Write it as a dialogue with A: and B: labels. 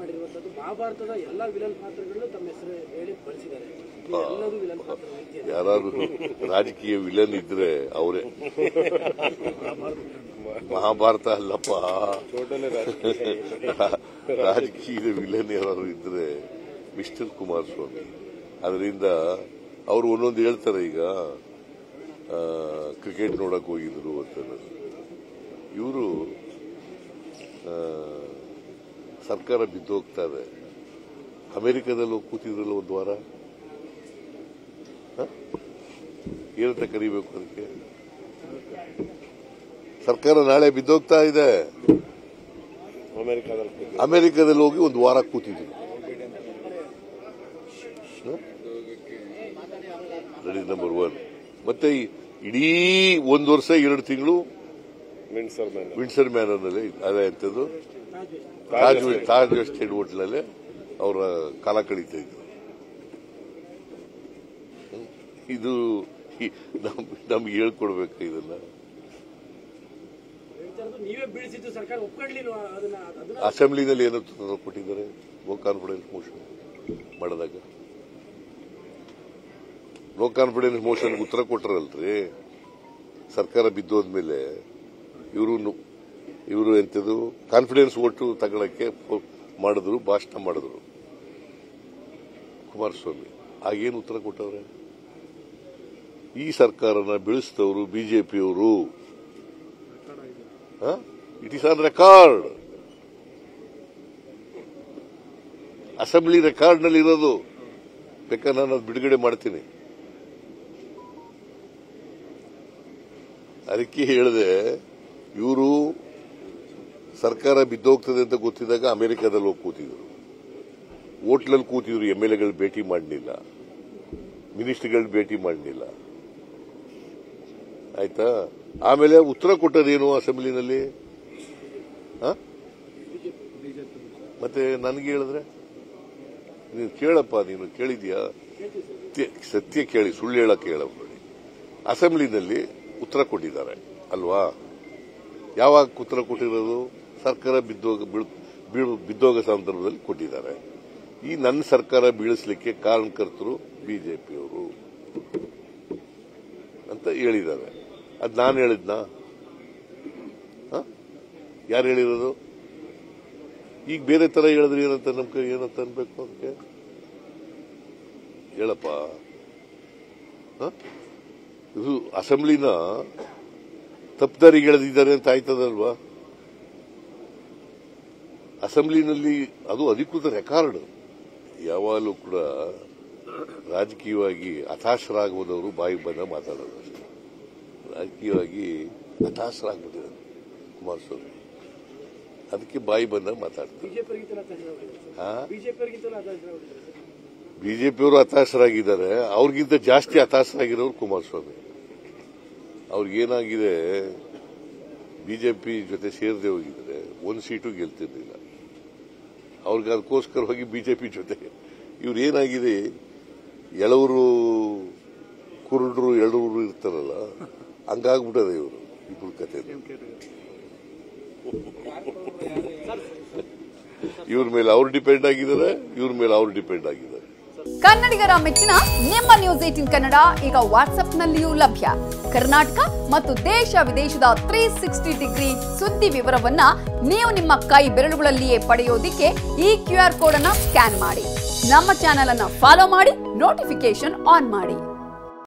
A: ಮಾಡಿರುವಂತದ್ದು ಮಹಾಭಾರತದ ಎಲ್ಲಾ ವಿಲನ್ ಪಾತ್ರಗಳು ತಮ್ಮ ಹೆಸರು ಹೇಳಿ ಬಳಸಿದ್ದಾರೆ ನೀವು ಎಲ್ಲದೂ ವಿಲನ್ ಪಾತ್ರ ವ್ಯಕ್ತಿ
B: ಯಾರಾದ್ರೂ ರಾಜಕೀಯ ವಿಲನ್ ಇದ್ರೆ ಅವರೇ ಮಹಾಭಾರತ ಅಲ್ಲಪ್ಪ ರಾಜಕೀಯದ ವಿಲನ್ ಯಾರು ಇದ್ರೆ ಮಿಸ್ಟರ್ ಕುಮಾರಸ್ವಾಮಿ ಅದರಿಂದ ಅವರು ಒಂದೊಂದು ಹೇಳ್ತಾರೆ ಈಗ ಆ, ಕ್ರಿಕೆಟ್ ನೋಡಕ್ ಹೋಗಿದ್ರು ಅಂತ ಇವರು ಸರ್ಕಾರ ಬಿದ್ದೋಗ್ತಾ ಇದೆ ಅಮೆರಿಕದಲ್ಲಿ ಹೋಗಿ ಕೂತಿದ್ರಲ್ಲ ಒಂದು ವಾರ ಹ? ಏನಂತ ಕರಿಬೇಕು ಅದಕ್ಕೆ ಸರ್ಕಾರ ನಾಳೆ ಬಿದ್ದೋಗ್ತಾ ಇದೆ
C: ಅಮೆರಿಕಾದಲ್ಲಿ
B: ಅಮೆರಿಕದಲ್ಲಿ ಹೋಗಿ ಒಂದು ವಾರ ಕೂತಿದ್ರು ರೆಡಿ ನಂಬರ್ ಒನ್ ಮತ್ತೆ ಈ ಇಡೀ ಒಂದು ವರ್ಷ ಎರಡು ತಿಂಗಳು
C: ಮಿನ್ಸರ್ ಮೇಲೆ
B: ವಿನ್ಸರ್ ಮ್ಯಾನರ್ನಲ್ಲಿ ಅದೇ ಅಂತದ್ದು ತಾಜ್ ತಾಜ್ ಸ್ಟೇಟ್ ಹೋಟ್ಲಲ್ಲಿ ಅವರ ಕಾಲ ಕಳೀತಾ ಇದ್ರು ಹ್ಮ್. ಇದು ಈ- ನಮ್- ನಮ್ಗೆ ಹೇಳ್ಕೊಡ್ಬೇಕು ಇದನ್ನ
A: ಹೇಳ್ತಾ ಇರೋದು ನೀವೇ ಬೀಳಿಸಿದ್ದು ಸರ್ಕಾರ ಒಪ್ಕೊಳ್ಳಿಲ್ವಾ ಅದನ್ನ ಅದನ್ನ
B: ಅಸೆಂಬ್ಲಿನಲ್ಲಿ ಏನೋ ತೊಂದರೆ ಕೊಟ್ಟಿದ್ದಾರೆ ನೋ ಕಾನ್ಫಿಡೆನ್ಸ್ ಮೋಷನ್ ಮಾಡಿದಾಗ ನೋ ಕಾನ್ಫಿಡೆನ್ಸ್ ಮೋಷನ್ ಉತ್ತರ ಕೊಟ್ಟರಲ್ರಿ ಸರ್ಕಾರ ಬಿದ್ದೋದ್ಮೇಲೆ ಇವರು ಇವರು ಎಂತದು ಕಾನ್ಫಿಡೆನ್ಸ್ ಓಟು ತಗೊಳಕ್ಕೆ ಫೋ- ಮಾಡಿದ್ರು ಭಾಷಣ ಮಾಡಿದ್ರು ಕುಮಾರಸ್ವಾಮಿ ಆಗೇನು ಉತ್ತರ ಕೊಟ್ಟವ್ರೆ ಈ ಸರ್ಕಾರನ ಬೆಳೆಸಿದವರು ಬಿಜೆಪಿಯವರು it is on record assembly ರೆಕಾರ್ಡ್ನಲ್ಲಿ ಇರೋದು ಬೇಕಾದ್ರೆ ನಾನು ಅದು ಬಿಡುಗಡೆ ಮಾಡ್ತೀನಿ ಅದಕ್ಕೆ ಹೇಳಿದೆ ಇವರು ಸರ್ಕಾರ ಬಿದ್ದೋಗ್ತದೆ ಅಂತ ಗೊತ್ತಿದ್ದಾಗ ಅಮೆರಿಕದಲ್ಲಿ ಹೋಗಿ ಕೂತಿದ್ರು ಹೋಟ್ಲಲ್ಲಿ ಕೂತಿದ್ರು ಎಂ ಎಲ್ ಎಗಳು ಭೇಟಿ ಮಾಡಲಿಲ್ಲ ಮಿನಿಸ್ಟರ್ಗಳು ಭೇಟಿ ಮಾಡಲಿಲ್ಲ ಆಯ್ತಾ ಆಮೇಲೆ ಉತ್ತರ ಕೊಟ್ಟದೇನು ಅಸೆಂಬ್ಲಿನಲ್ಲಿ ಆ? ಮತ್ತೆ ನನಗೆ ಹೇಳಿದ್ರೆ ನೀನು ಕೇಳಪ್ಪ ನೀನು ಕೇಳಿದ್ಯಾ ಸತ್ಯ- ಸತ್ಯ ಕೇಳಿ ಸುಳ್ಳು ಹೇಳಕ್ಕೆ ಹೇಳಬೇಡಿ ಅಸೆಂಬ್ಲಿನಲ್ಲಿ ಉತ್ತರ ಕೊಟ್ಟಿದ್ದಾರೆ ಅಲ್ವಾ ಯಾವಾಗ ಉತ್ತರ ಕೊಟ್ಟಿರೋದು ಸರ್ಕಾರ ಬಿದ್ದೋಗ ಬೀಳ್- ಬೀಳ್- ಬಿದ್ದೋಗ ಸಂದರ್ಭದಲ್ಲಿ ಕೊಟ್ಟಿದ್ದಾರೆ ಈ ನನ್ನ ಸರ್ಕಾರ ಬೀಳಿಸಲಿಕ್ಕೆ ಕಾರಣಕರ್ತರು ಬಿಜೆಪಿಯವರು ಅಂತ ಹೇಳಿದ್ದಾರೆ ಅದ್ ನಾನು ಹೇಳಿದ್ನಾ ಯಾರು ಹೇಳಿರೋದು ಈಗ ಬೇರೆ ತರ ಹೇಳಿದ್ರೆ ಏನಂತ ನಮ್ಗೆ ಏನಂತ ಅನ್ಬೇಕು ಅದಕ್ಕೆ ಹೇಳಪ್ಪ ಹ? ಇದು ಅಸೆಂಬ್ಲಿನ ತಪ್ಪದಾರಿಗೆ ಎಳೆದಿದ್ದಾರೆ ಅಂತ ಆಯ್ತದಲ್ವಾ ಅಸೆಂಬ್ಲಿನಲ್ಲಿ ಅದು ಅಧಿಕೃತ ರೆಕಾರ್ಡ್ ಯಾವಾಗಲೂ ಕೂಡ ರಾಜಕೀಯವಾಗಿ ಹತಾಶರಾಗುವುದವರು ಬಾಯಿ ಬಂದ ಮಾತಾಡೋದು ಅಷ್ಟೇ ರಾಜಕೀಯವಾಗಿ ಹತಾಶರಾಗ್ಬಿಟ್ಟಿದ್ದಾರೆ ಕುಮಾರಸ್ವಾಮಿ ಅದಕ್ಕೆ ಬಾಯಿ ಬಂದ ಮಾತಾಡ್ತಾರೆ
A: ಬಿಜೆಪಿಯವರಿಗಿಂತಲೂ ಹತಾಶರಾಗಿದ್ದಾರೆ
B: ಹಾ
A: ಬಿಜೆಪಿಯವರಿಗಿಂತಲೂ ಹತಾಶರಾಗಿದ್ದಾರೆ ಸರ್.
B: ಬಿಜೆಪಿಯವರು ಹತಾಶರಾಗಿದ್ದಾರೆ ಅವ್ರಿಗಿಂತ ಜಾಸ್ತಿ ಹತಾಶರಾಗಿರೋರು ಕುಮಾರಸ್ವಾಮಿ ಅವ್ರಿಗೇನಾಗಿದೆ ಬಿಜೆಪಿ ಜೊತೆ ಸೇರದೆ ಹೋಗಿದ್ರೆ ಒಂದು ಸೀಟು ಗೆಲ್ತಿರ್ಲಿಲ್ಲ ಅವ್ರಿಗೆ ಅದಕ್ಕೋಸ್ಕರ ಹೋಗಿ ಬಿಜೆಪಿ ಜೊತೆ ಇವ್ರು ಏನಾಗಿದೆ ಎಳವರು ಕುರುಡರು ಎಳವರು ಇರ್ತಾರಲ್ಲ ಹಂಗಾಗ್ಬಿಟ್ಟದೆ ಇವರು ಇಬ್ರು ಕತೆ ಇವ್ರ ಮೇಲೆ ಅವ್ರು ಡಿಪೆಂಡ್ ಆಗಿದ್ದಾರೆ ಇವ್ರ ಮೇಲೆ ಅವ್ರು ಡಿಪೆಂಡ್ ಆಗಿದ್ದಾರೆ
D: ಕನ್ನಡಿಗರ ಮೆಚ್ಚಿನ ನಿಮ್ಮ ನ್ಯೂಸ್ ಏಟಿನ್ ಕನ್ನಡ ಈಗ ವಾಟ್ಸ್ಆಪ್ನಲ್ಲಿಯೂ ಲಭ್ಯ ಕರ್ನಾಟಕ ಮತ್ತು ದೇಶ ವಿದೇಶದ ತ್ರೀ ಸಿಕ್ಸ್ಟಿ ಡಿಗ್ರಿ ಸುದ್ದಿ ವಿವರವನ್ನ ನೀವು ನಿಮ್ಮ ಕೈ ಬೆರಳುಗಳಲ್ಲಿಯೇ ಪಡೆಯೋದಿಕ್ಕೆ ಈ ಕ್ಯೂ ಆರ್ ಕೋಡ್ ಅನ್ನ ಸ್ಕ್ಯಾನ್ ಮಾಡಿ ನಮ್ಮ ಚಾನೆಲ್ ಅನ್ನ ಫಾಲೋ ಮಾಡಿ ನೋಟಿಫಿಕೇಶನ್ ಆನ್ ಮಾಡಿ